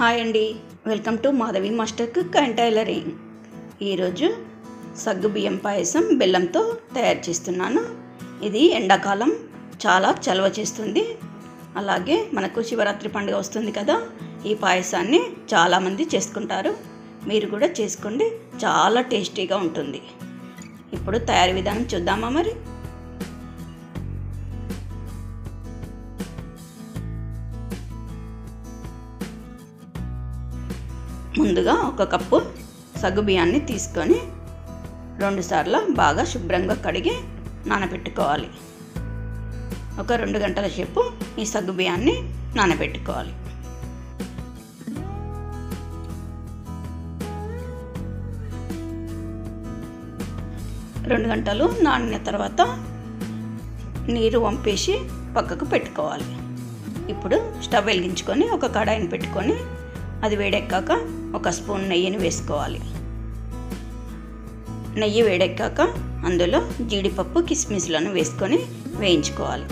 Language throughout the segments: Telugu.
హాయ్ అండి welcome to Madhavi master cook and tailoring ఈరోజు సగ్గు బియ్యం పాయసం బెల్లంతో తయారు చేస్తున్నాను ఇది ఎండాకాలం చాలా చలవ చేస్తుంది అలాగే మనకు శివరాత్రి పండుగ వస్తుంది కదా ఈ పాయసాన్ని చాలామంది చేసుకుంటారు మీరు కూడా చేసుకోండి చాలా టేస్టీగా ఉంటుంది ఇప్పుడు తయారీ విధానం చూద్దామా మరి ముందుగా ఒక కప్పు సగ్గు బియ్యాన్ని తీసుకొని రెండుసార్లు బాగా శుభ్రంగా కడిగి నానబెట్టుకోవాలి ఒక రెండు గంటల సేపు ఈ సగ్గు బియ్యాన్ని నానబెట్టుకోవాలి రెండు గంటలు నానిన తర్వాత నీరు వంపేసి పక్కకు పెట్టుకోవాలి ఇప్పుడు స్టవ్ వెలిగించుకొని ఒక కడాయిని పెట్టుకొని అది వేడెక్కాక ఒక స్పూన్ నెయ్యిని వేసుకోవాలి నెయ్యి వేడెక్కాక అందులో జీడిపప్పు కిస్మిస్లను వేసుకొని వేయించుకోవాలి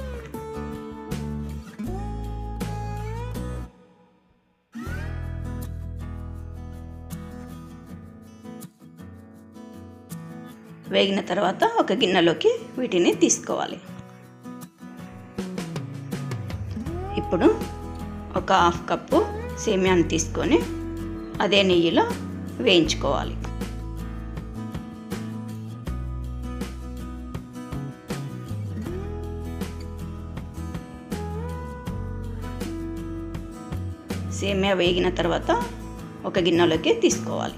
వేగిన తర్వాత ఒక గిన్నెలోకి వీటిని తీసుకోవాలి ఇప్పుడు ఒక హాఫ్ కప్పు సేమ్యాన్ని తీసుకొని అదే నెయ్యిలో వేయించుకోవాలి సేమ్యా వేగిన తర్వాత ఒక గిన్నెలోకి తీసుకోవాలి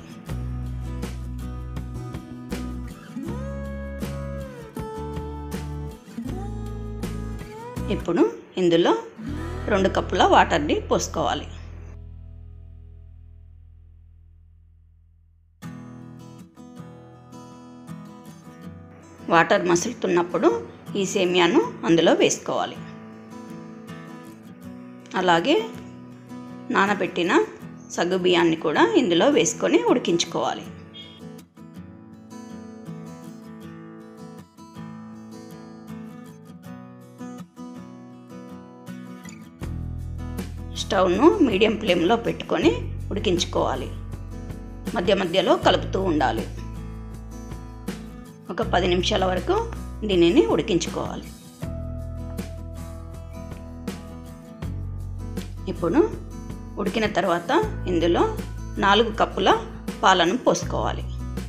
ఇప్పుడు ఇందులో రెండు కప్పుల వాటర్ని పోసుకోవాలి వాటర్ మసులుతున్నప్పుడు ఈ సేమియాను అందులో వేసుకోవాలి అలాగే నానబెట్టిన సగ్గు బియ్యాన్ని కూడా ఇందులో వేసుకొని ఉడికించుకోవాలి స్టవ్ను మీడియం ఫ్లేమ్లో పెట్టుకొని ఉడికించుకోవాలి మధ్య మధ్యలో కలుపుతూ ఉండాలి ఒక పది నిమిషాల వరకు దీనిని ఉడికించుకోవాలి ఇప్పుడు ఉడికిన తర్వాత ఇందులో నాలుగు కప్పుల పాలను పోసుకోవాలి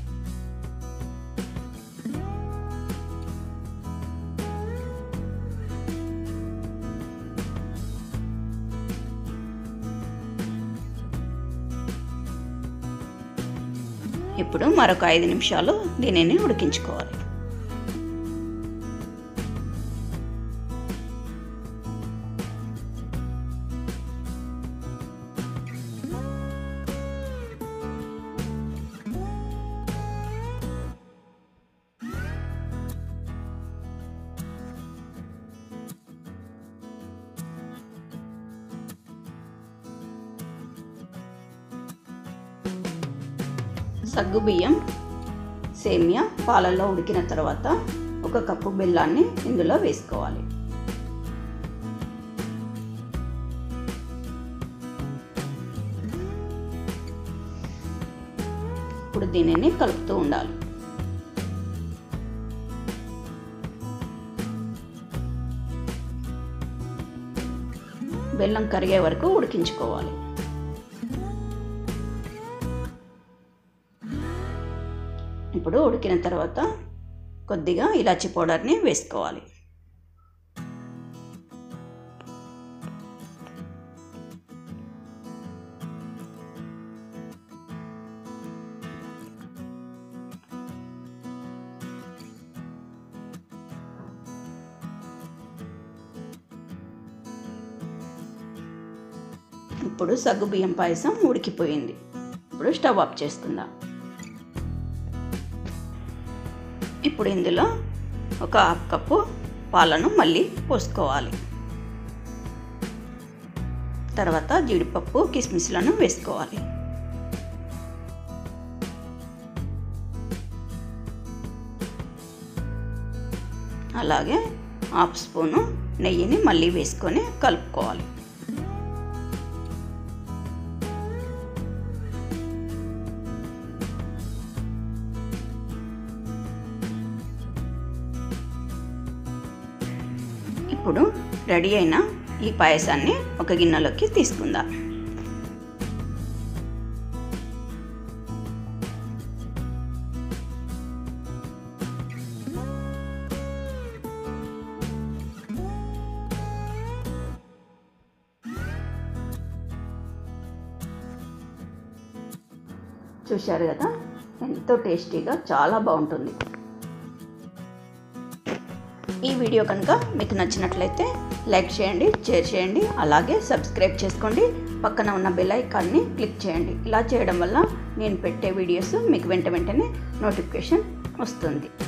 ఇప్పుడు మరొక ఐదు నిమిషాలు దీనిని ఉడికించుకోవాలి సగ్గు బియ్యం సేమియా పాలల్లో ఉడికిన తర్వాత ఒక కప్పు బెల్లాన్ని ఇందులో వేసుకోవాలి ఇప్పుడు దీనిని కలుపుతూ ఉండాలి బెల్లం కరిగే వరకు ఉడికించుకోవాలి ఇప్పుడు ఉడికిన తర్వాత కొద్దిగా ఇలాచి పౌడర్ని వేసుకోవాలి ఇప్పుడు సగ్గు బియ్యం పాయసం ఉడికిపోయింది ఇప్పుడు స్టవ్ ఆఫ్ చేసుకుందాం ఇప్పుడు ఇందులో ఒక హాఫ్ కప్పు పాలను మళ్ళీ పోసుకోవాలి తర్వాత జీడిపప్పు కిస్మిస్లను వేసుకోవాలి అలాగే హాఫ్ స్పూను నెయ్యిని మళ్ళీ వేసుకొని కలుపుకోవాలి ఇప్పుడు రెడీ అయిన ఈ పాయసాన్ని ఒక గిన్నెలోకి తీసుకుందాం చూశారు కదా ఎంతో టేస్టీగా చాలా బాగుంటుంది ఈ వీడియో కనుక మీకు నచ్చినట్లయితే లైక్ చేయండి షేర్ చేయండి అలాగే సబ్స్క్రైబ్ చేసుకోండి పక్కన ఉన్న బెల్ ఐకాన్ని క్లిక్ చేయండి ఇలా చేయడం వల్ల నేను పెట్టే వీడియోస్ మీకు వెంట వెంటనే నోటిఫికేషన్ వస్తుంది